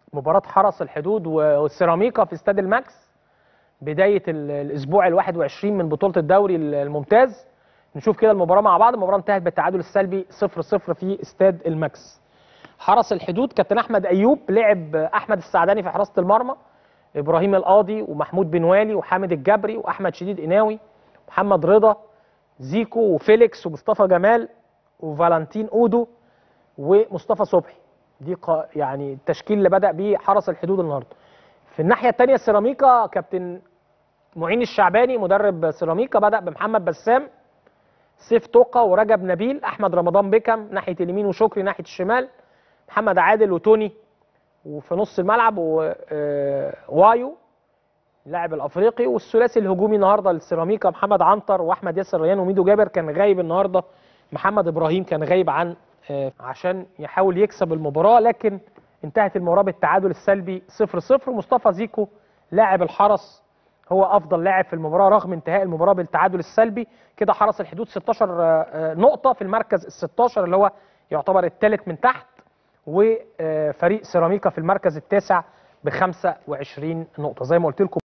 مباراة حرس الحدود والسيراميكا في استاد الماكس بداية ال- الأسبوع ال 21 من بطولة الدوري ال- الممتاز نشوف كده المباراة مع بعض المباراة انتهت بالتعادل السلبي 0-0 في استاد الماكس حرس الحدود كابتن أحمد أيوب لعب أحمد السعداني في حراسة المرمى إبراهيم القاضي ومحمود بن والي وحامد الجبري وأحمد شديد قناوي محمد رضا زيكو وفيليكس ومصطفى جمال وفالنتين أودو ومصطفى صبحي دي قا- يعني التشكيل اللي بدأ بيه حرس الحدود النهارده في الناحيه الثانيه سيراميكا كابتن معين الشعباني مدرب سيراميكا بدأ بمحمد بسام سيف توقة ورجب نبيل احمد رمضان بيكم ناحيه اليمين وشكري ناحيه الشمال محمد عادل وتوني وفي نص الملعب ووايو اللاعب الافريقي والثلاثي الهجومي النهارده للسيراميكا محمد عنتر واحمد ياسر ريان وميدو جابر كان غايب النهارده محمد ابراهيم كان غايب عن آه، عشان يحاول يكسب المباراه لكن انتهت المباراه بالتعادل السلبي 0-0 مصطفى زيكو لاعب الحرس هو افضل لاعب في المباراه رغم انتهاء المباراه بالتعادل السلبي كده حرس الحدود 16 آه، آه، نقطه في المركز ال 16 اللي هو يعتبر الثالث من تحت وفريق سيراميكا في المركز التاسع ب 25 نقطه زي ما قلت لكم